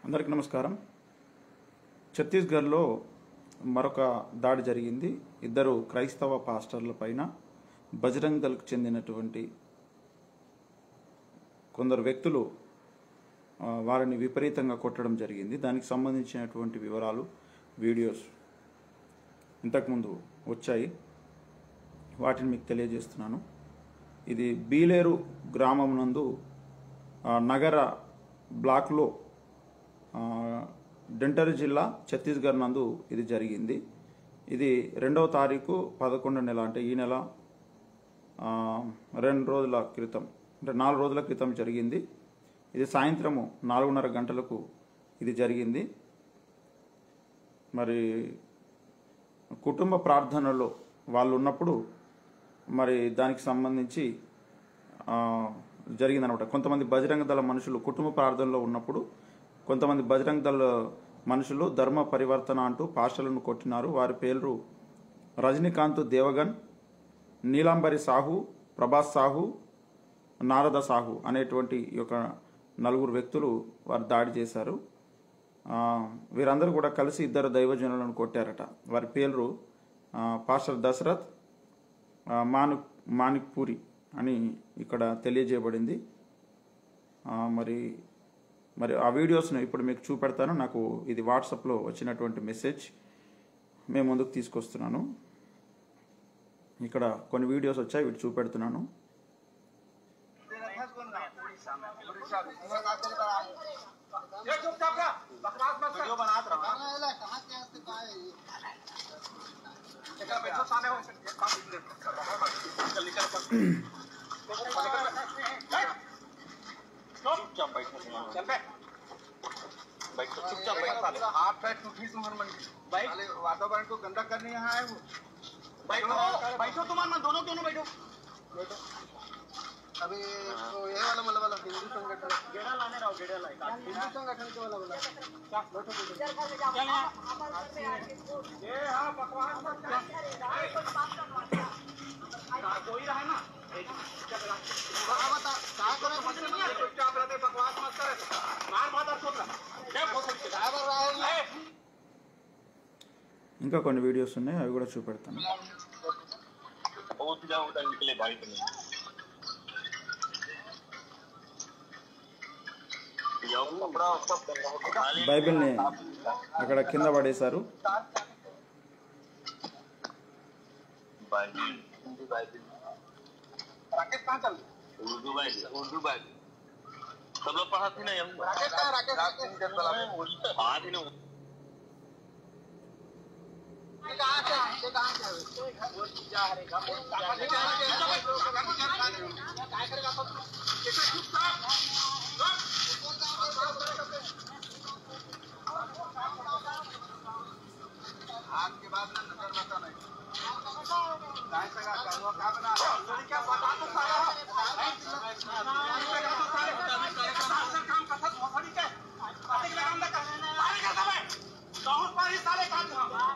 అందరికీ నమస్కారం ఛత్తీస్గఢ్లో మరొక దాడి జరిగింది ఇద్దరు క్రైస్తవ పాస్టర్ల పైన బజరంగ్ దళకు చెందినటువంటి కొందరు వ్యక్తులు ఆ, వారిని విపరీతంగా కొట్టడం జరిగింది దానికి సంబంధించినటువంటి వివరాలు వీడియోస్ ఇంతకుముందు వచ్చాయి వాటిని మీకు తెలియజేస్తున్నాను ఇది బీలేరు గ్రామం నందు ఆ, నగర బ్లాక్లో ఆ, డెంటరి జిల్లా ఛత్తీస్గఢ్ నందు ఇది జరిగింది ఇది రెండవ తారీఖు పదకొండో నెల అంటే ఈ నెల ఆ, రెండు రోజుల క్రితం అంటే నాలుగు రోజుల క్రితం జరిగింది ఇది సాయంత్రము నాలుగున్నర గంటలకు ఇది జరిగింది మరి కుటుంబ ప్రార్థనలో వాళ్ళు ఉన్నప్పుడు మరి దానికి సంబంధించి ఆ, జరిగిందనమాట కొంతమంది బజరంగ దళ మనుషులు కుటుంబ ప్రార్థనలో ఉన్నప్పుడు కొంతమంది బజరంగ దళ మనుషులు ధర్మ పరివర్తన అంటూ పాస్టర్లను కొట్టినారు వారి పేర్లు రజనీకాంత్ దేవగన్ నీలాంబరి సాహు ప్రభాస్ సాహు నారద సాహు అనేటువంటి ఈ యొక్క నలుగురు వ్యక్తులు వారు దాడి చేశారు ఆ, వీరందరూ కూడా కలిసి ఇద్దరు దైవజనులను కొట్టారట వారి పేర్లు ఆ, పాస్టర్ దశరథ్ ఆ, మాను మాణిక్పూరి అని ఇక్కడ తెలియజేయబడింది ఆ, మరి మరి ఆ వీడియోస్ను ఇప్పుడు మీకు చూపెడతాను నాకు ఇది వాట్సాప్లో వచ్చినటువంటి మెసేజ్ మేము ముందుకు తీసుకొస్తున్నాను ఇక్కడ కొన్ని వీడియోస్ వచ్చాయి వీటి చూపెడుతున్నాను ये चुपचाप रहा बकवास मत वीडियो बना रहा कहाँ के हंसते का है ये? निकल बैठो सामने हो ये काम निकल निकल निकल चुपचाप बैठो चल बे बैठो चुपचाप बैठो हाथ पैर टूटी तुम्हारे मन बैठ साले वातावरण को गंदा करने यहाँ आए हो बैठो बैठो तुम्हारे दोनों दोनों बैठो बैठो अभी तो ये वाला मतलब वाला हिंदू संगठन गेड़ा लाने रहो गेड़ा लाए हिंदू संगठन के वाला बोला ये हाँ बकवास मत कर कोई रहा ना बता बता क्या करे चुपचाप रहते बकवास मत करे मार माता छोड़ क्या बोल सकते ड्राइवर रहा है ఇంకా కొన్ని వీడియోస్ ఉన్నాయి అవి కూడా చూపెడతాను बहुत जाओ उधर निकले भाई तुम जाओ कपड़ा सब खाली బైబిల్ని అక్కడ కింద పడేశారు बाइबिल हिंदी बाइबिल राकेश कहाँ चल उर्दू बाइबिल उर्दू बाइबिल सब लोग पढ़ाते ना हम राकेश कहाँ है? राकेश राकेश वही तो हाँ थी ना ये कहाँ से है? ये कहाँ से है? आज के बाद ना नजर बता नहीं काय सगा करवा का बना तुझे क्या बता तो सारा काम कथा थोड़ी के पाते के काम ना कर सारे का सब बहुत पारी सारे काम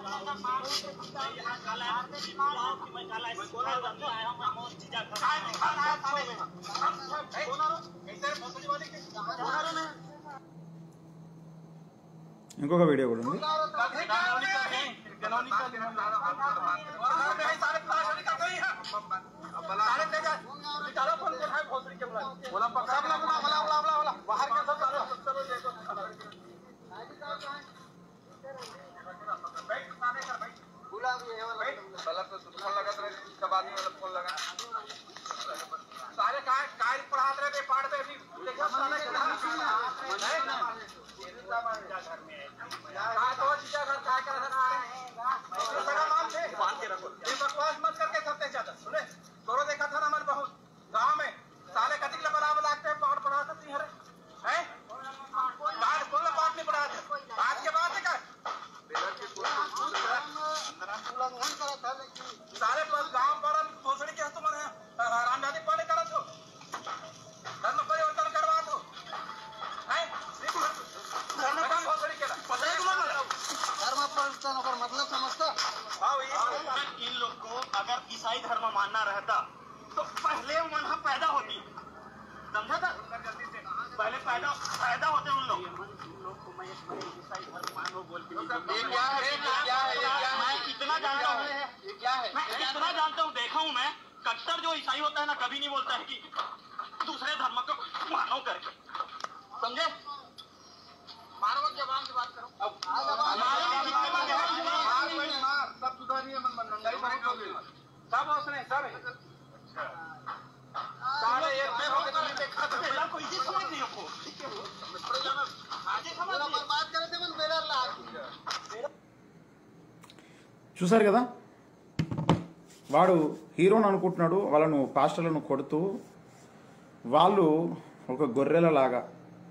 यहां काला मैं काला काय दिखाना है साले कैसे भोसड़ी वाले के कहां में ఇంకొక వీడియో కూడా ఉంది बोला भी ये वाला सारे काय काय पढ़ा रहे थे पढ़ रहे थे देखो साले घर में काय तो जीजा घर काय कर रहा है मेरा नाम थे बांध के रखो ये बकवास मत करके करते जाता सुने तोरो देखा था ना मन बहुत गांव में साले कतिक ले बराबर लागते हैं पाठ पढ़ा सकती है हैं पाठ कौन पाठ नहीं पढ़ाते आज के बाद है क्या उल्लंघन करा था लेकिन सारे बस गांव बड़ा भोसड़ी के तुम रामजादी पाने करा तो धर्म परिवर्तन करवा दो हैं धर्म का भोसड़ी के पता है तुम्हारा धर्म परिवर्तन का मतलब समझता हाँ ये इन लोग को अगर ईसाई धर्म मानना रहता तो पहले वहाँ पैदा होती समझा था पहले पैदा पैदा होते उन लोग ये क्या है ये क्या है ये क्या मैं है इतना जानता हूँ ये क्या है मैं इतना जानता हूँ देखा हूँ मैं कट्टर जो ईसाई होता है ना कभी नहीं बोलता है कि दूसरे धर्म को मानो करके समझे मारो जवान से बात करो अब मारो, जितने बार देखा है, मार भाई मार सब सुधारिए मन मन नंगाई मारे करोगे सब उसने सब सारे एक में होके तुमने देखा तो मेरा कोई चीज समझ नहीं आपको आगे समझ मेरा नहीं। बात करे थे मन मेरा लाग చూసారు కదా వాడు హీరోని అనుకుంటున్నాడు వాళ్ళను పాస్టర్లను కొడుతూ వాళ్ళు ఒక గొర్రెలలాగా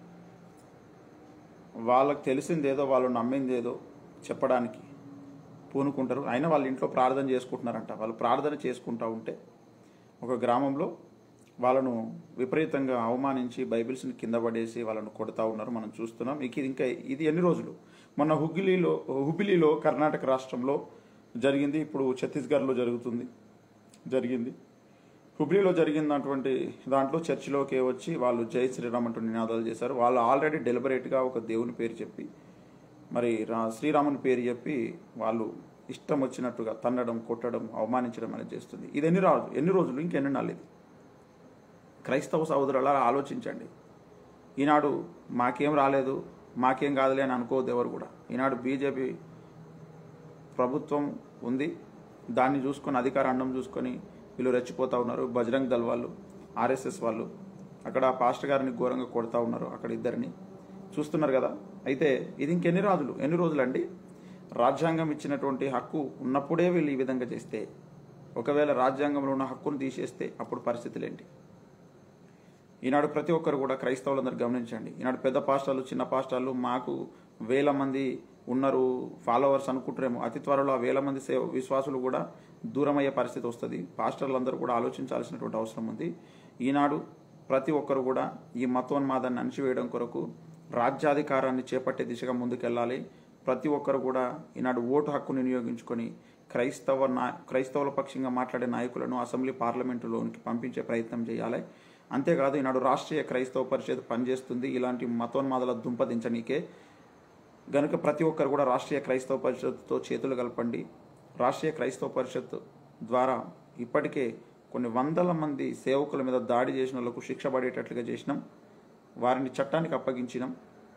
వాళ్ళకి తెలిసిందేదో వాళ్ళు నమ్మిందేదో చెప్పడానికి పూనుకుంటారు అయినా వాళ్ళ ఇంట్లో ప్రార్థన చేసుకుంటున్నారంట వాళ్ళు ప్రార్థన చేసుకుంటూ ఉంటే ఒక గ్రామంలో వాళ్ళను విపరీతంగా అవమానించి బైబిల్స్ని కింద పడేసి వాళ్ళను కొడతా ఉన్నారు మనం చూస్తున్నాం ఇక ఇది ఇంకా ఇది ఎన్ని రోజులు మొన్న హుగ్లీలో హుబిలీలో కర్ణాటక రాష్ట్రంలో జరిగింది ఇప్పుడు ఛత్తీస్గఢ్లో జరుగుతుంది జరిగింది హుబ్లీలో జరిగినటువంటి దాంట్లో చర్చిలోకి వచ్చి వాళ్ళు జై శ్రీరామ్ అంటూ నినాదాలు చేశారు వాళ్ళు ఆల్రెడీ డెలిబరేట్గా ఒక దేవుని పేరు చెప్పి మరి రా శ్రీరాముని పేరు చెప్పి వాళ్ళు ఇష్టం వచ్చినట్టుగా తన్నడం కొట్టడం అవమానించడం అనేది చేస్తుంది ఇది ఎన్ని రోజులు ఎన్ని రోజులు ఇంకెన్ని నాళ్ళు ఇది క్రైస్తవ సహోదరులా ఆలోచించండి ఈనాడు మాకేం రాలేదు మాకేం కాదులే అని అనుకోవద్దు ఎవరు కూడా ఈనాడు బీజేపీ ప్రభుత్వం ఉంది దాన్ని చూసుకొని అధికార అండం చూసుకొని వీళ్ళు రెచ్చిపోతూ ఉన్నారు బజరంగ్ దళ్ వాళ్ళు ఆర్ఎస్ఎస్ వాళ్ళు అక్కడ పాస్టర్ గారిని ఘోరంగా కొడతా ఉన్నారు అక్కడ ఇద్దరిని చూస్తున్నారు కదా అయితే ఇది ఇంకెన్ని రోజులు ఎన్ని రోజులండి రాజ్యాంగం ఇచ్చినటువంటి హక్కు ఉన్నప్పుడే వీళ్ళు ఈ విధంగా చేస్తే ఒకవేళ రాజ్యాంగంలో ఉన్న హక్కును తీసేస్తే అప్పుడు పరిస్థితులు ఏంటి ఈనాడు ప్రతి ఒక్కరు కూడా క్రైస్తవులందరూ గమనించండి ఈనాడు పెద్ద పాస్టర్లు చిన్న పాస్టర్లు మాకు వేల మంది ఉన్నారు ఫాలోవర్స్ అనుకుంటారేమో అతి త్వరలో ఆ వేల మంది సేవ విశ్వాసులు కూడా దూరం అయ్యే పరిస్థితి వస్తుంది పాస్టర్లందరూ కూడా ఆలోచించాల్సినటువంటి అవసరం ఉంది ఈనాడు ప్రతి ఒక్కరు కూడా ఈ మతోన్మాదాన్ని అణిచివేయడం కొరకు రాజ్యాధికారాన్ని చేపట్టే దిశగా ముందుకెళ్ళాలి ప్రతి ఒక్కరు కూడా ఈనాడు ఓటు హక్కును వినియోగించుకొని క్రైస్తవ నా క్రైస్తవుల పక్షంగా మాట్లాడే నాయకులను అసెంబ్లీ పార్లమెంటులోనికి పంపించే ప్రయత్నం చేయాలి అంతేకాదు ఈనాడు రాష్ట్రీయ క్రైస్తవ పరిషత్ పనిచేస్తుంది ఇలాంటి మతోన్మాదాల దుంపదించనీకే గనుక ప్రతి ఒక్కరు కూడా రాష్ట్రీయ క్రైస్తవ పరిషత్తో చేతులు కలపండి రాష్ట్రీయ క్రైస్తవ పరిషత్ ద్వారా ఇప్పటికే కొన్ని వందల మంది సేవకుల మీద దాడి చేసిన వాళ్ళకు శిక్ష పడేటట్లుగా చేసినాం వారిని చట్టానికి అప్పగించినాం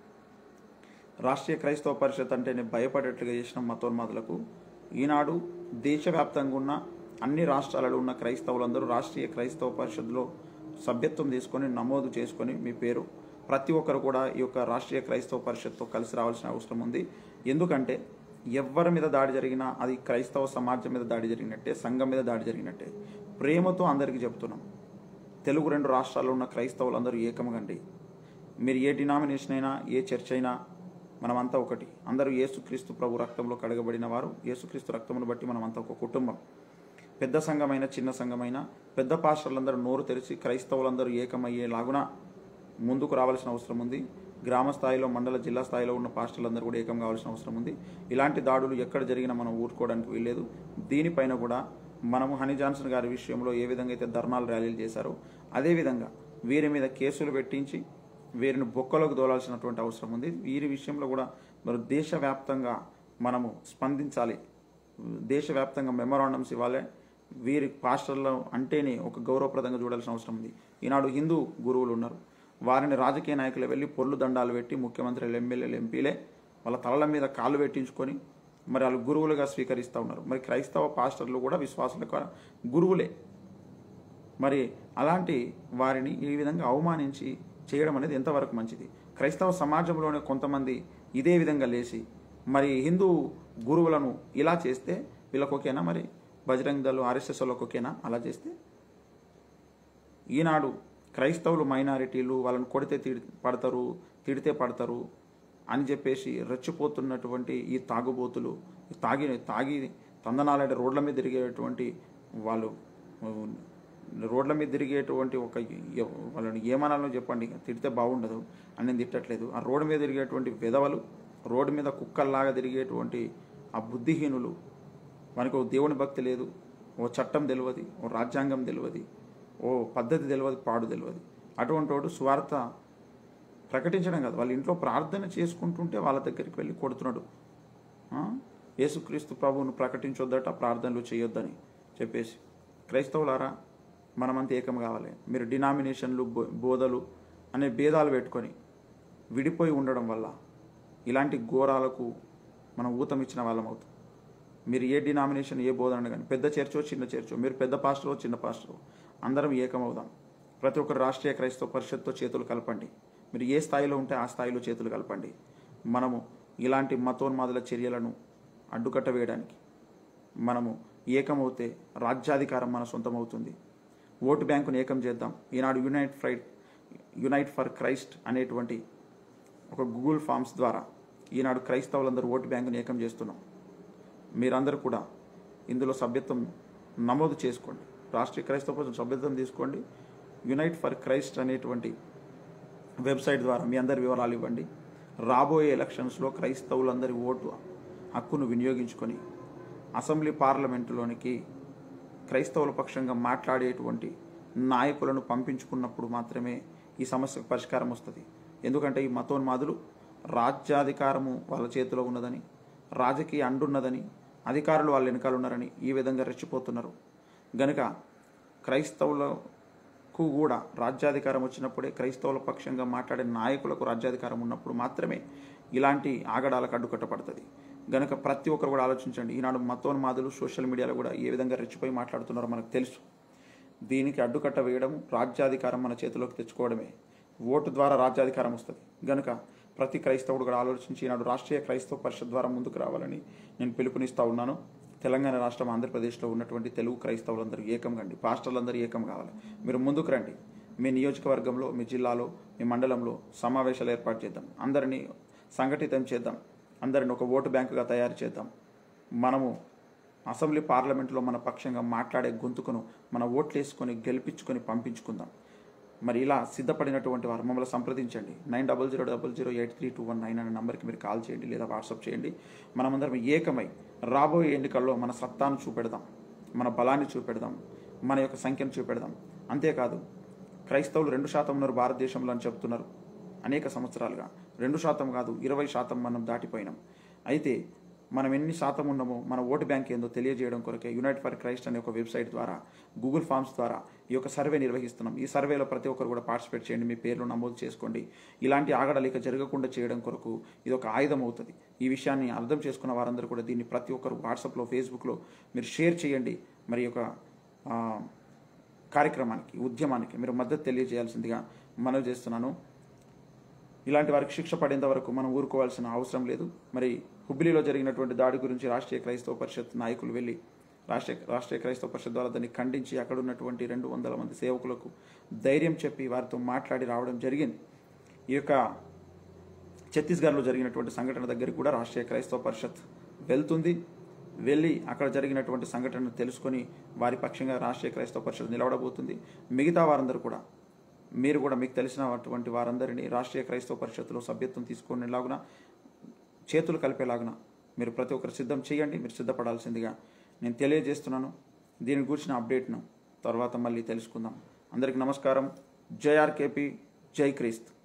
రాష్ట్రీయ క్రైస్తవ పరిషత్ అంటేనే భయపడేట్లుగా చేసిన మతోన్మాదులకు ఈనాడు దేశవ్యాప్తంగా ఉన్న అన్ని రాష్ట్రాలలో ఉన్న క్రైస్తవులందరూ రాష్ట్రీయ క్రైస్తవ పరిషత్లో సభ్యత్వం తీసుకొని నమోదు చేసుకొని మీ పేరు ప్రతి ఒక్కరు కూడా ఈ యొక్క రాష్ట్రీయ క్రైస్తవ పరిషత్తో కలిసి రావాల్సిన అవసరం ఉంది ఎందుకంటే ఎవరి మీద దాడి జరిగినా అది క్రైస్తవ సమాజం మీద దాడి జరిగినట్టే సంఘం మీద దాడి జరిగినట్టే ప్రేమతో అందరికీ చెప్తున్నాం తెలుగు రెండు రాష్ట్రాల్లో ఉన్న క్రైస్తవులందరూ ఏకమగండి మీరు ఏ డినామినేషన్ అయినా ఏ చర్చ్ అయినా మనమంతా ఒకటి అందరూ యేసుక్రీస్తు ప్రభు రక్తంలో కడగబడిన వారు యేసుక్రీస్తు రక్తమును బట్టి మనమంతా ఒక కుటుంబం పెద్ద సంఘమైన చిన్న సంఘమైన పెద్ద పాస్టర్లందరూ నోరు తెరిచి క్రైస్తవులందరూ ఏకమయ్యేలాగున ముందుకు రావాల్సిన అవసరం ఉంది గ్రామ స్థాయిలో మండల జిల్లా స్థాయిలో ఉన్న పాస్టర్లందరూ కూడా ఏకం కావాల్సిన అవసరం ఉంది ఇలాంటి దాడులు ఎక్కడ జరిగినా మనం ఊరుకోవడానికి వీల్లేదు దీనిపైన కూడా మనము హనీ జాన్సన్ గారి విషయంలో ఏ విధంగా అయితే ధర్నాలు ర్యాలీలు చేశారో అదేవిధంగా వీరి మీద కేసులు పెట్టించి వీరిని బొక్కలోకి దోలాల్సినటువంటి అవసరం ఉంది వీరి విషయంలో కూడా మరి దేశవ్యాప్తంగా మనము స్పందించాలి దేశవ్యాప్తంగా మెమరాండమ్స్ ఇవ్వాలి వీరి పాస్టర్లు అంటేనే ఒక గౌరవప్రదంగా చూడాల్సిన అవసరం ఉంది ఈనాడు హిందూ గురువులు ఉన్నారు వారిని రాజకీయ నాయకులు వెళ్ళి పొర్లు దండాలు పెట్టి ముఖ్యమంత్రులు ఎమ్మెల్యేలు ఎంపీలే వాళ్ళ తలల మీద కాళ్ళు పెట్టించుకొని మరి వాళ్ళు గురువులుగా స్వీకరిస్తూ ఉన్నారు మరి క్రైస్తవ పాస్టర్లు కూడా విశ్వాసులకు గురువులే మరి అలాంటి వారిని ఈ విధంగా అవమానించి చేయడం అనేది ఎంతవరకు మంచిది క్రైస్తవ సమాజంలోనే కొంతమంది ఇదే విధంగా లేచి మరి హిందూ గురువులను ఇలా చేస్తే వీళ్ళకి ఓకేనా మరి బజరంగ్ దళ్ ఆర్ఎస్ఎస్ వాళ్ళకి ఓకేనా అలా చేస్తే ఈనాడు క్రైస్తవులు మైనారిటీలు వాళ్ళని కొడితే తిడి పడతారు తిడితే పడతారు అని చెప్పేసి రెచ్చిపోతున్నటువంటి ఈ తాగుబోతులు ఈ తాగి తాగి తందనాలంటే రోడ్ల మీద తిరిగేటువంటి వాళ్ళు ఉమ్, రోడ్ల మీద తిరిగేటువంటి ఒక ఎ- వాళ్ళని ఏమనాలో చెప్పండి తిడితే బాగుండదు అని నేను తిట్టట్లేదు ఆ రోడ్డు మీద తిరిగేటువంటి విధవలు రోడ్డు మీద కుక్కల్లాగా తిరిగేటువంటి ఆ బుద్ధిహీనులు మనకు ఓ దేవుని భక్తి లేదు ఓ చట్టం తెలియదు ఓ రాజ్యాంగం తెలియదు ఓ పద్ధతి తెలియదు పాడు తెలియదు అటువంటి వాడు స్వార్థ ప్రకటించడం కాదు వాళ్ళ ఇంట్లో ప్రార్థన చేసుకుంటుంటే వాళ్ళ దగ్గరికి వెళ్ళి కొడుతున్నాడు ఆ? యేసుక్రీస్తు ప్రభువును ప్రకటించొద్దట ప్రార్థనలు చేయొద్దని చెప్పేసి క్రైస్తవులారా మనమంతా ఏకం కావాలి మీరు డినామినేషన్లు బో- బోధలు అనే భేదాలు పెట్టుకొని విడిపోయి ఉండడం వల్ల ఇలాంటి ఘోరాలకు మనం ఊతం ఇచ్చిన వాళ్ళం అవుతాం మీరు ఏ డినామినేషన్ ఏ బోధన కానీ పెద్ద చర్చో చిన్న చర్చో మీరు పెద్ద పాస్టరో చిన్న పాస్టరో అందరం ఏకమవుదాం ప్రతి ఒక్కరు రాష్ట్రీయ క్రైస్తవ పరిషత్తో చేతులు కలపండి మీరు ఏ స్థాయిలో ఉంటే ఆ స్థాయిలో చేతులు కలపండి మనము ఇలాంటి మతోన్మాదుల చర్యలను అడ్డుకట్ట వేయడానికి మనము ఏకమవుతే రాజ్యాధికారం మన సొంతం అవుతుంది ఓటు బ్యాంకును ఏకం చేద్దాం ఈనాడు unite fright unite for Christ అనేటువంటి ఒక గూగుల్ ఫామ్స్ ద్వారా ఈనాడు క్రైస్తవులందరూ ఓటు బ్యాంకును ఏకం చేస్తున్నాం మీరందరూ కూడా ఇందులో సభ్యత్వం నమోదు చేసుకోండి రాష్ట్రీయ క్రైస్తవ పరిషత్ సభ్యత్వం తీసుకోండి యునైట్ ఫర్ క్రైస్ట్ అనేటువంటి వెబ్సైట్ ద్వారా మీ అందరి వివరాలు ఇవ్వండి రాబోయే ఎలక్షన్స్లో క్రైస్తవులందరి ఓటు హక్కును వినియోగించుకొని అసెంబ్లీ పార్లమెంటులోనికి క్రైస్తవుల పక్షంగా మాట్లాడేటువంటి నాయకులను పంపించుకున్నప్పుడు మాత్రమే ఈ సమస్యకు పరిష్కారం వస్తుంది ఎందుకంటే ఈ మతోన్మాదులు రాజ్యాధికారము వాళ్ళ చేతిలో ఉన్నదని రాజకీయ అండున్నదని అధికారులు వాళ్ళ వెనకాల ఉన్నారని ఈ విధంగా రెచ్చిపోతున్నారు గనుక క్రైస్తవులకు కూడా రాజ్యాధికారం వచ్చినప్పుడే క్రైస్తవుల పక్షంగా మాట్లాడే నాయకులకు రాజ్యాధికారం ఉన్నప్పుడు మాత్రమే ఇలాంటి ఆగడాలకు అడ్డుకట్టపడుతుంది గనుక ప్రతి ఒక్కరు కూడా ఆలోచించండి ఈనాడు మతోన్మాదులు సోషల్ మీడియాలో కూడా ఏ విధంగా రెచ్చిపోయి మాట్లాడుతున్నారో మనకు తెలుసు దీనికి అడ్డుకట్ట వేయడం రాజ్యాధికారం మన చేతిలోకి తెచ్చుకోవడమే ఓటు ద్వారా రాజ్యాధికారం వస్తుంది గనుక ప్రతి క్రైస్తవుడు కూడా ఆలోచించి ఈనాడు రాష్ట్రీయ క్రైస్తవ పరిషత్ ద్వారా ముందుకు రావాలని నేను పిలుపునిస్తా ఉన్నాను తెలంగాణ రాష్ట్రం ఆంధ్రప్రదేశ్లో ఉన్నటువంటి తెలుగు క్రైస్తవులందరూ ఏకం కండి పాస్టర్లందరూ ఏకం కావాలి మీరు ముందుకు రండి మీ నియోజకవర్గంలో మీ జిల్లాలో మీ మండలంలో సమావేశాలు ఏర్పాటు చేద్దాం అందరినీ సంఘటితం చేద్దాం అందరిని ఒక ఓటు బ్యాంకుగా తయారు చేద్దాం మనము అసెంబ్లీ పార్లమెంట్లో మన పక్షంగా మాట్లాడే గొంతుకును మన ఓట్లు వేసుకొని గెలిపించుకొని పంపించుకుందాం మరి ఇలా సిద్ధపడినటువంటి వారు మమ్మల్ని సంప్రదించండి nine double zero double zero eight three two one nine అనే నంబర్కి మీరు కాల్ చేయండి లేదా వాట్సాప్ చేయండి మనమందరం ఏకమై రాబోయే ఎన్నికల్లో మన సత్తాను చూపెడదాం మన బలాన్ని చూపెడదాం మన యొక్క సంఖ్యను చూపెడదాం అంతేకాదు క్రైస్తవులు రెండు శాతం ఉన్నారు భారతదేశంలో అని చెప్తున్నారు అనేక సంవత్సరాలుగా రెండు శాతం కాదు ఇరవై శాతం మనం దాటిపోయినాం అయితే మనం ఎన్ని శాతం ఉన్నామో మన ఓటు బ్యాంక్ ఏందో తెలియజేయడం కొరకే యునైట్ ఫర్ క్రైస్ట్ అనే ఒక వెబ్సైట్ ద్వారా గూగుల్ ఫామ్స్ ద్వారా ఈ యొక్క సర్వే నిర్వహిస్తున్నాం ఈ సర్వేలో ప్రతి ఒక్కరు కూడా పార్టిసిపేట్ చేయండి మీ పేర్లు నమోదు చేసుకోండి ఇలాంటి ఆగడాలు ఇక జరగకుండా చేయడం కొరకు ఇది ఒక ఆయుధం అవుతుంది ఈ విషయాన్ని అర్థం చేసుకున్న వారందరూ కూడా దీన్ని ప్రతి ఒక్కరు వాట్సాప్లో ఫేస్బుక్లో మీరు షేర్ చేయండి మరి యొక్క ఆ, కార్యక్రమానికి ఉద్యమానికి మీరు మద్దతు తెలియజేయాల్సిందిగా మనవి చేస్తున్నాను ఇలాంటి వారికి శిక్ష పడేంత వరకు మనం ఊరుకోవాల్సిన అవసరం లేదు మరి హుబ్లీలో జరిగినటువంటి దాడి గురించి రాష్ట్రీయ క్రైస్తవ పరిషత్ నాయకులు వెళ్ళి రాష్ట్రీయ రాష్ట్రీయ క్రైస్తవ పరిషత్ ద్వారా దాన్ని ఖండించి అక్కడ ఉన్నటువంటి రెండు వందల మంది సేవకులకు ధైర్యం చెప్పి వారితో మాట్లాడి రావడం జరిగింది ఈ యొక్క ఛత్తీస్గఢ్లో జరిగినటువంటి సంఘటన దగ్గరికి కూడా రాష్ట్రీయ క్రైస్తవ పరిషత్ వెళ్తుంది వెళ్ళి అక్కడ జరిగినటువంటి సంఘటనను తెలుసుకొని వారి పక్షంగా రాష్ట్రీయ క్రైస్తవ పరిషత్ నిలబడబోతుంది మిగతా వారందరూ కూడా మీరు కూడా మీకు తెలిసినటువంటి వారందరినీ రాష్ట్రీయ క్రైస్తవ పరిషత్తులో సభ్యత్వం తీసుకునేలాగున చేతులు కలిపేలాగున మీరు ప్రతి ఒక్కరు సిద్ధం చేయండి మీరు సిద్ధపడాల్సిందిగా నేను తెలియజేస్తున్నాను దీని గురించిన అప్డేట్ను తర్వాత మళ్ళీ తెలుసుకుందాం అందరికీ నమస్కారం జై ఆర్కేపీ జై క్రీస్తు